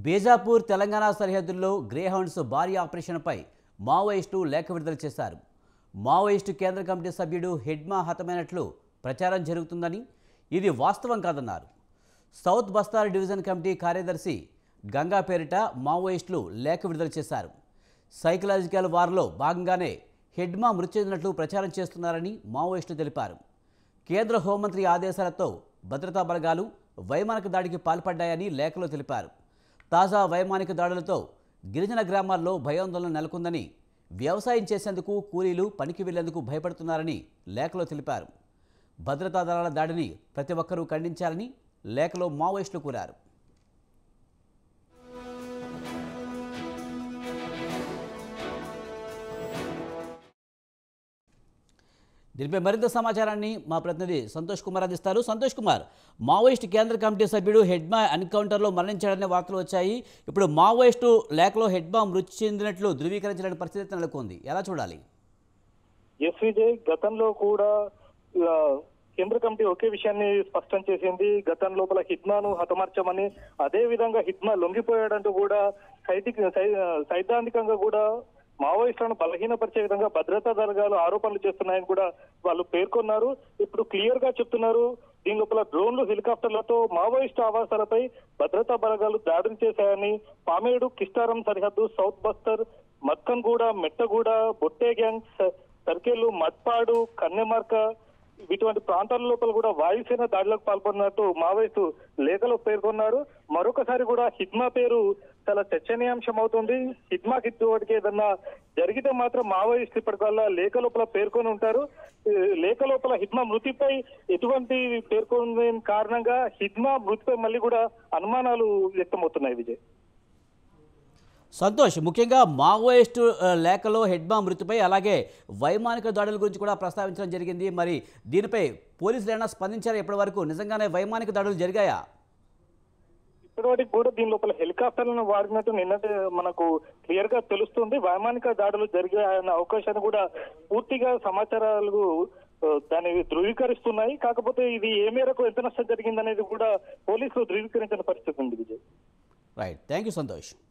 బీజాపూర్ తెలంగాణ సరిహద్దుల్లో గ్రేహౌండ్స్ భారీ ఆపరేషన్పై మావోయిస్టు లేఖ విడుదల చేశారు మావోయిస్టు కేంద్ర కమిటీ సభ్యుడు హెడ్మా హతమైనట్లు ప్రచారం జరుగుతుందని ఇది వాస్తవం కాదన్నారు సౌత్ బస్తార్ డివిజన్ కమిటీ కార్యదర్శి గంగా పేరిట మావోయిస్టులు లేఖ విడుదల చేశారు సైకలాజికల్ వార్లో భాగంగానే హెడ్మా మృతి చెందినట్లు ప్రచారం చేస్తున్నారని మావోయిస్టులు తెలిపారు కేంద్ర హోంమంత్రి ఆదేశాలతో భద్రతా బలగాలు వైమానిక దాడికి పాల్పడ్డాయని లేఖలో తెలిపారు తాజా వైమానిక దాడులతో గిరిజన గ్రామాల్లో భయాందోళన నెలకొందని వ్యవసాయం చేసేందుకు కూలీలు పనికి వెళ్లేందుకు భయపడుతున్నారని లేఖలో తెలిపారు భద్రతా దళాల దాడిని ప్రతి ఒక్కరూ ఖండించాలని లేఖలో మావోయిస్టులు కోరారు దీనిపై మరింత సమాచారాన్ని మా ప్రతినిధి సంతోష్ కుమార్ అందిస్తారు సంతోష్ కుమార్ మావోయిస్టు కేంద్ర కమిటీ సభ్యుడు హెడ్మా ఎన్కౌంటర్లో మరణించాడనే వార్తలు వచ్చాయి ఇప్పుడు మావోయిస్టు లేఖలో హెడ్మా మృతి చెందినట్లు ధృవీకరించిన పరిస్థితి నెలకొంది ఎలా చూడాలి ఎస్ విజయ్ గతంలో కూడా ఆ, కేంద్ర కమిటీ ఒకే విషయాన్ని స్పష్టం చేసింది గతం లోపల హిట్మాను హతమార్చమని అదే విధంగా హిట్మా లొంగిపోయాడంటూ కూడా సైతిక సై- సైద్ధాంతికంగా కూడా మావోయిస్టులను బలహీనపరిచే విధంగా భద్రతా దళాలు ఆరోపణలు చేస్తున్నాయని కూడా వాళ్ళు పేర్కొన్నారు ఇప్పుడు క్లియర్ గా చెప్తున్నారు దీని లోపల డ్రోన్లు హెలికాప్టర్లతో మావోయిస్టు ఆవాసాలపై భద్రతా బలగాలు దాడులు చేశాయని పామేడు కిస్టారం సరిహద్దు సౌత్ బస్తర్ మక్కన్గూడ మెట్టగూడ బొట్టే గ్యాంగ్ స- సర్కేలు మట్పాడు కన్నెమార్క ఇటువంటి ప్రాంతాల లోపల కూడా వాయుసేన దాడులకు పాల్పడినట్టు మావోయిస్టు లేఖలో పేర్కొన్నారు మరొకసారి కూడా హిడ్మా పేరు చాలా చర్చనీయాంశం అవుతుంది హిడ్మాకి ఇటువంటి ఏదన్నా జరిగితే మాత్రం మావోయిస్టు ఇప్పటికల్లా లేఖ లోపల పేర్కొని ఉంటారు ఈ లేఖ లోపల హిడ్మా మృతిపై ఎటువంటి పేర్కొన్న కారణంగా హిడ్మా మృతిపై మళ్ళీ కూడా అనుమానాలు వ్యక్తమవుతున్నాయి విజయ్ సంతోష్ ముఖ్యంగా మావోయిస్టు ఆ, లేఖలో హెడ్మా మృతిపై అలాగే వైమానిక దాడుల గురించి కూడా ప్రస్తావించడం జరిగింది మరి దీనిపై పోలీసులు ఏమైనా స్పందించారా ఇప్పటి వరకు నిజంగానే వైమానిక దాడులు జరిగాయా ఇప్పటివరకు కూడా దీని లోపల హెలికాప్టర్లను వాడినట్టు నిన్నటి మనకు క్లియర్ గా తెలుస్తుంది వైమానిక దాడులు జరిగాయన్న అవకాశాన్ని కూడా పూర్తిగా సమాచారాలు ఆ, దాన్ని ధృవీకరిస్తున్నాయి కాకపోతే ఇది ఏ మేరకు ఎంత నష్టం జరిగిందనేది కూడా పోలీసులు ధృవీకరించిన పరిస్థితి ఉంది Vijay right thank you Santosh